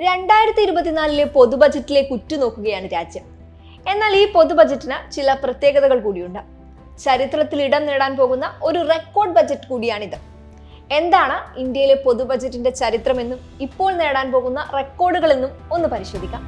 രണ്ടായിരത്തി ഇരുപത്തിനാലിലെ പൊതു ബജറ്റിലേക്ക് ഉറ്റുനോക്കുകയാണ് രാജ്യം എന്നാൽ ഈ പൊതു ബജറ്റിന് ചില പ്രത്യേകതകൾ കൂടിയുണ്ട് ചരിത്രത്തിൽ ഇടം നേടാൻ പോകുന്ന ഒരു റെക്കോർഡ് ബജറ്റ് കൂടിയാണിത് എന്താണ് ഇന്ത്യയിലെ പൊതു ബജറ്റിന്റെ ചരിത്രമെന്നും ഇപ്പോൾ നേടാൻ പോകുന്ന റെക്കോർഡുകളെന്നും ഒന്ന് പരിശോധിക്കാം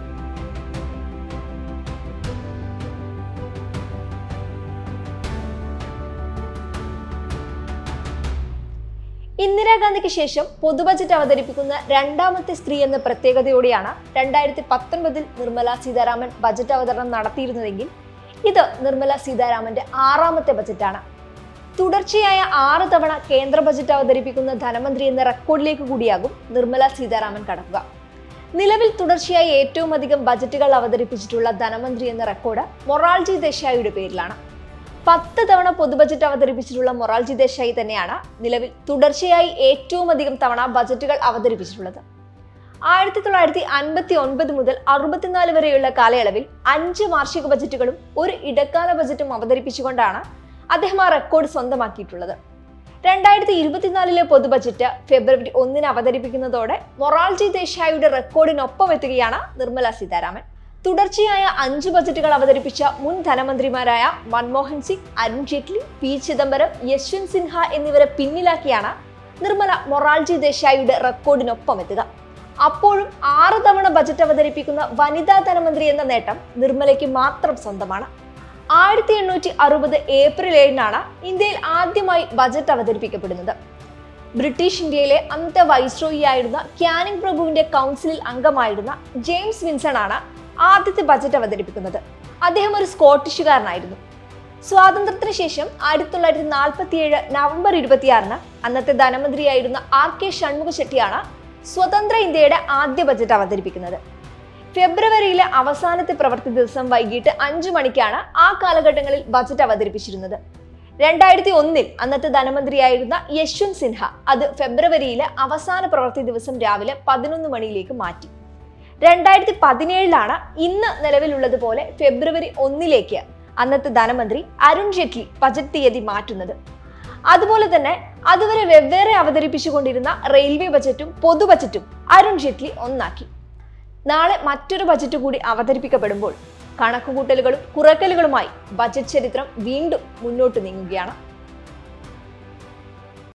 ഇന്ദിരാഗാന്ധിക്ക് ശേഷം പൊതു ബജറ്റ് അവതരിപ്പിക്കുന്ന രണ്ടാമത്തെ സ്ത്രീ എന്ന പ്രത്യേകതയോടെയാണ് രണ്ടായിരത്തി പത്തൊൻപതിൽ നിർമ്മല സീതാരാമൻ ബജറ്റ് അവതരണം നടത്തിയിരുന്നതെങ്കിൽ ഇത് നിർമ്മല സീതാരാമന്റെ ആറാമത്തെ ബജറ്റാണ് തുടർച്ചയായ ആറ് തവണ കേന്ദ്ര ബജറ്റ് അവതരിപ്പിക്കുന്ന ധനമന്ത്രി എന്ന റെക്കോർഡിലേക്ക് കൂടിയാകും നിർമ്മല സീതാരാമൻ കടക്കുക നിലവിൽ തുടർച്ചയായി ഏറ്റവും അധികം ബജറ്റുകൾ അവതരിപ്പിച്ചിട്ടുള്ള ധനമന്ത്രി എന്ന റെക്കോർഡ് മൊറാൾജി ദേശായിയുടെ പേരിലാണ് പത്ത് തവണ പൊതു ബജറ്റ് അവതരിപ്പിച്ചിട്ടുള്ള മൊറാൾജി ദേശായി തന്നെയാണ് നിലവിൽ തുടർച്ചയായി ഏറ്റവും അധികം തവണ ബജറ്റുകൾ അവതരിപ്പിച്ചിട്ടുള്ളത് ആയിരത്തി തൊള്ളായിരത്തി അൻപത്തി ഒൻപത് മുതൽ അറുപത്തിനാല് വരെയുള്ള കാലയളവിൽ അഞ്ച് വാർഷിക ബജറ്റുകളും ഒരു ഇടക്കാല ബജറ്റും അവതരിപ്പിച്ചുകൊണ്ടാണ് അദ്ദേഹം ആ റെക്കോർഡ് സ്വന്തമാക്കിയിട്ടുള്ളത് രണ്ടായിരത്തി ഇരുപത്തിനാലിലെ പൊതു ബജറ്റ് ഫെബ്രുവരി ഒന്നിന് അവതരിപ്പിക്കുന്നതോടെ മൊറാൾജി ദേശായിയുടെ റെക്കോർഡിനൊപ്പം എത്തുകയാണ് നിർമ്മല സീതാരാമൻ തുടർച്ചയായ അഞ്ച് ബജറ്റുകൾ അവതരിപ്പിച്ച മുൻ ധനമന്ത്രിമാരായ മൻമോഹൻ സിംഗ് അരുൺ ജെയ്റ്റ്ലി പി ചിദംബരം യശ്വന്ത് സിൻഹ എന്നിവരെ പിന്നിലാക്കിയാണ് നിർമ്മല മൊറാൾജി ദേശായിയുടെ റെക്കോർഡിനൊപ്പം എത്തുക അപ്പോഴും ആറ് തവണ ബജറ്റ് അവതരിപ്പിക്കുന്ന വനിതാ ധനമന്ത്രി എന്ന നേട്ടം നിർമ്മലയ്ക്ക് മാത്രം സ്വന്തമാണ് ആയിരത്തി എണ്ണൂറ്റി അറുപത് ഏപ്രിൽ ഏഴിനാണ് ഇന്ത്യയിൽ ആദ്യമായി ബജറ്റ് അവതരിപ്പിക്കപ്പെടുന്നത് ബ്രിട്ടീഷ് ഇന്ത്യയിലെ അന്നത്തെ വൈസ്രോയി ആയിരുന്ന ക്യാനിംഗ് പ്രഭുവിന്റെ കൗൺസിലിൽ അംഗമായിരുന്ന ജെയിംസ് വിൻസൺ ആണ് ആദ്യത്തെ ബജറ്റ് അവതരിപ്പിക്കുന്നത് അദ്ദേഹം ഒരു സ്കോട്ടിഷുകാരനായിരുന്നു സ്വാതന്ത്ര്യത്തിന് ശേഷം ആയിരത്തി തൊള്ളായിരത്തി നാൽപ്പത്തി ഏഴ് നവംബർ ഇരുപത്തിയാറിന് അന്നത്തെ ധനമന്ത്രിയായിരുന്ന ആർ കെ ഷൺമുഖ ഷെട്ടിയാണ് സ്വതന്ത്ര ഇന്ത്യയുടെ ആദ്യ ബജറ്റ് അവതരിപ്പിക്കുന്നത് ഫെബ്രുവരിയിലെ അവസാനത്തെ പ്രവൃത്തി ദിവസം വൈകിട്ട് അഞ്ചു മണിക്കാണ് ആ കാലഘട്ടങ്ങളിൽ ബജറ്റ് അവതരിപ്പിച്ചിരുന്നത് രണ്ടായിരത്തി ഒന്നിൽ അന്നത്തെ ധനമന്ത്രിയായിരുന്ന യശ്വന്ത് സിൻഹ അത് ഫെബ്രുവരിയിലെ അവസാന പ്രവൃത്തി ദിവസം രാവിലെ പതിനൊന്ന് മണിയിലേക്ക് മാറ്റി രണ്ടായിരത്തി പതിനേഴിലാണ് ഇന്ന് നിലവിലുള്ളതുപോലെ ഫെബ്രുവരി ഒന്നിലേക്ക് അന്നത്തെ ധനമന്ത്രി അരുൺ ജെയ്റ്റ്ലി ബജറ്റ് തീയതി മാറ്റുന്നത് അതുപോലെ തന്നെ അതുവരെ വെവ്വേറെ അവതരിപ്പിച്ചുകൊണ്ടിരുന്ന റെയിൽവേ ബജറ്റും പൊതു ബജറ്റും അരുൺ ജെയ്റ്റ്ലി ഒന്നാക്കി നാളെ മറ്റൊരു ബജറ്റ് കൂടി അവതരിപ്പിക്കപ്പെടുമ്പോൾ കണക്കുകൂട്ടലുകളും കുറക്കലുകളുമായി ബജറ്റ് ചരിത്രം വീണ്ടും മുന്നോട്ട് നീങ്ങുകയാണ്